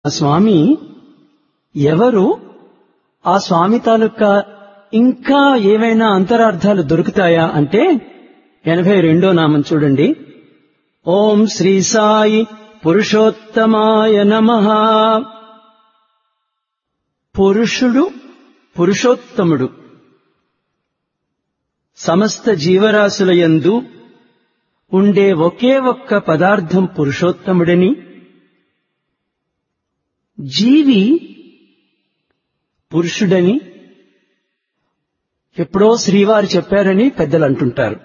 స్వామి ఎవరు ఆ స్వామి తాలూకా ఇంకా ఏవైనా అంతరార్థాలు దొరుకుతాయా అంటే ఎనభై రెండో నామం చూడండి ఓం శ్రీ సాయి పురుషోత్తమాయ నమ పురుషుడు పురుషోత్తముడు సమస్త జీవరాశుల యందు ఉండే ఒకే ఒక్క పదార్థం పురుషోత్తముడని జీవి పురుషుడని ఎప్పుడో శ్రీవారు చెప్పారని పెద్దలు అంటుంటారు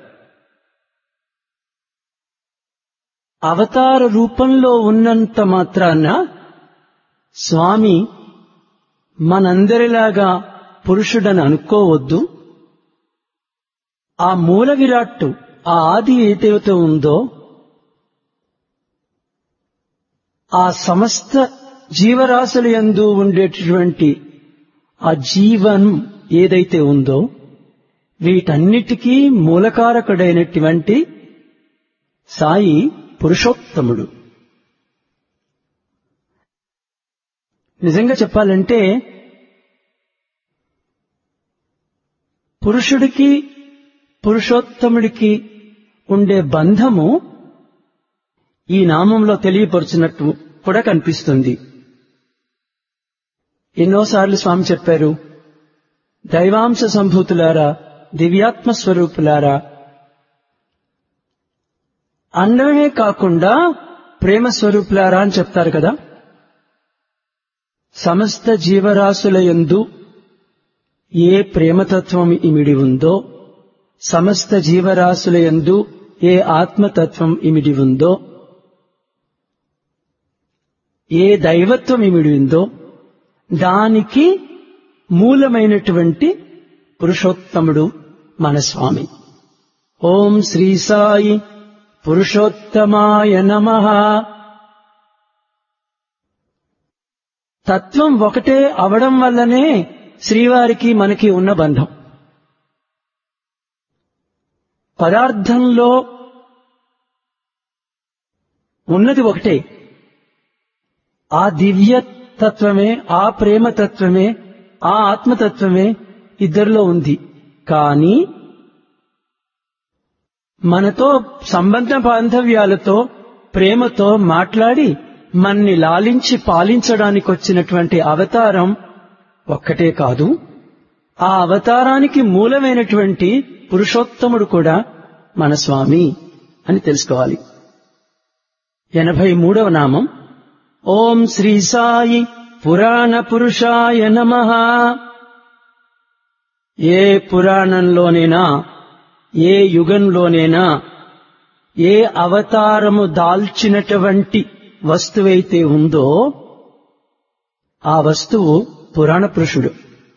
అవతార రూపంలో ఉన్నంత మాత్రాన స్వామి మనందరిలాగా పురుషుడని అనుకోవద్దు ఆ మూల విరాట్టు ఆ ఆది ఏదైతే ఉందో ఆ సమస్త జీవరాశుల యందు ఉండేటటువంటి ఆ జీవన్ ఏదైతే ఉందో వీటన్నిటికీ మూలకారకుడైనటువంటి సాయి పురుషోత్తముడు నిజంగా చెప్పాలంటే పురుషుడికి పురుషోత్తముడికి ఉండే బంధము ఈ నామంలో తెలియపరుచినట్టు కూడా కనిపిస్తుంది ఎన్నోసార్లు స్వామి చెప్పారు దైవాంశ సంభూతులారా దివ్యాత్మ స్వరూపులారా అండమే కాకుండా ప్రేమ స్వరూపులారా అని చెప్తారు కదా సమస్త జీవరాశుల యందు ఏ ప్రేమతత్వం ఇమిడి ఉందో సమస్త జీవరాశుల యందు ఏ ఆత్మతత్వం ఇమిడి ఉందో ఏ దైవత్వం ఇమిడి ఉందో దానికి మూలమైనటువంటి పురుషోత్తముడు మన స్వామి ఓం శ్రీ సాయి పురుషోత్తమాయ నమ తత్వం ఒకటే అవడం వల్లనే శ్రీవారికి మనకి ఉన్న బంధం పదార్థంలో ఉన్నది ఒకటే ఆ దివ్య తత్వమే ఆ ప్రేమ తత్వమే ఆ ఆత్మతత్వమే ఇద్దరిలో ఉంది కానీ మనతో సంబంధ బాంధవ్యాలతో ప్రేమతో మాట్లాడి మన్ని లాలించి పాలించడానికి వచ్చినటువంటి అవతారం ఒక్కటే కాదు ఆ అవతారానికి మూలమైనటువంటి పురుషోత్తముడు కూడా మన స్వామి అని తెలుసుకోవాలి ఎనభై మూడవ నామం ఓం శ్రీ సాయి పురాణ పురుషాయ నమ ఏ పురాణంలోనైనా ఏ యుగంలోనైనా ఏ అవతారము దాల్చినటువంటి వస్తువైతే ఉందో ఆ వస్తువు పురాణ పురుషుడు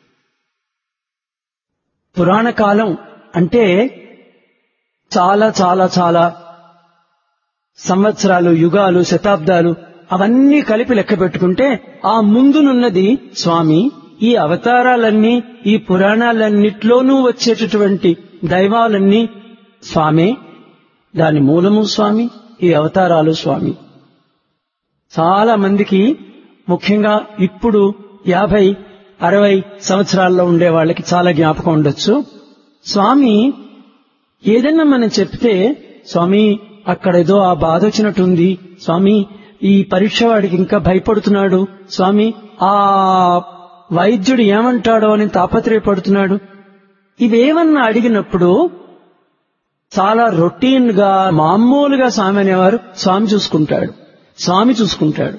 పురాణ కాలం అంటే చాలా చాలా చాలా సంవత్సరాలు యుగాలు శతాబ్దాలు అవన్నీ కలిపి లెక్క పెట్టుకుంటే ఆ ముందునున్నది స్వామి ఈ అవతారాలన్నీ ఈ పురాణాలన్నిట్లోనూ వచ్చేటటువంటి దైవాలన్నీ స్వామే దాని మూలము స్వామి ఈ అవతారాలు స్వామి చాలా మందికి ముఖ్యంగా ఇప్పుడు యాభై అరవై సంవత్సరాల్లో ఉండే వాళ్ళకి చాలా జ్ఞాపకం ఉండొచ్చు స్వామి ఏదైనా మనం చెప్తే స్వామి అక్కడేదో ఆ బాధ వచ్చినట్టుంది స్వామి ఈ పరీక్ష వాడికి ఇంకా భయపడుతున్నాడు స్వామి ఆ వైద్యుడు ఏమంటాడో అని తాపత్రయపడుతున్నాడు ఇవేమన్నా అడిగినప్పుడు చాలా రొటీన్ గా మామూలుగా స్వామి అనేవారు స్వామి చూసుకుంటాడు స్వామి చూసుకుంటాడు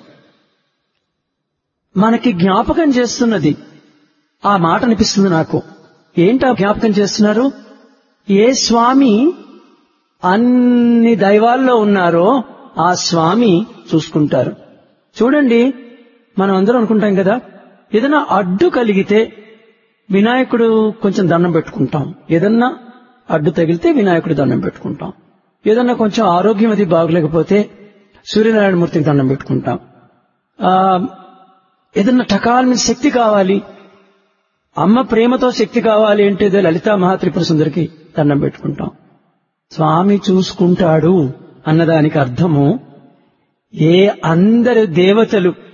మనకి జ్ఞాపకం చేస్తున్నది ఆ మాట అనిపిస్తుంది నాకు ఏంటి ఆ జ్ఞాపకం చేస్తున్నారు ఏ స్వామి అన్ని దైవాల్లో ఉన్నారో ఆ స్వామి చూసుకుంటారు చూడండి మనం అందరం అనుకుంటాం కదా ఏదైనా అడ్డు కలిగితే వినాయకుడు కొంచెం దండం పెట్టుకుంటాం ఏదన్నా అడ్డు తగిలితే వినాయకుడు దండం పెట్టుకుంటాం ఏదన్నా కొంచెం ఆరోగ్యం అది బాగలేకపోతే సూర్యనారాయణ మూర్తికి దండం పెట్టుకుంటాం ఏదన్నా టకాల మీద శక్తి కావాలి అమ్మ ప్రేమతో శక్తి కావాలి అంటే లలితా మహాత్రిపుర సుందరికి దండం పెట్టుకుంటాం స్వామి చూసుకుంటాడు అన్నదానికి అర్థము ఏ అందరు దేవతలు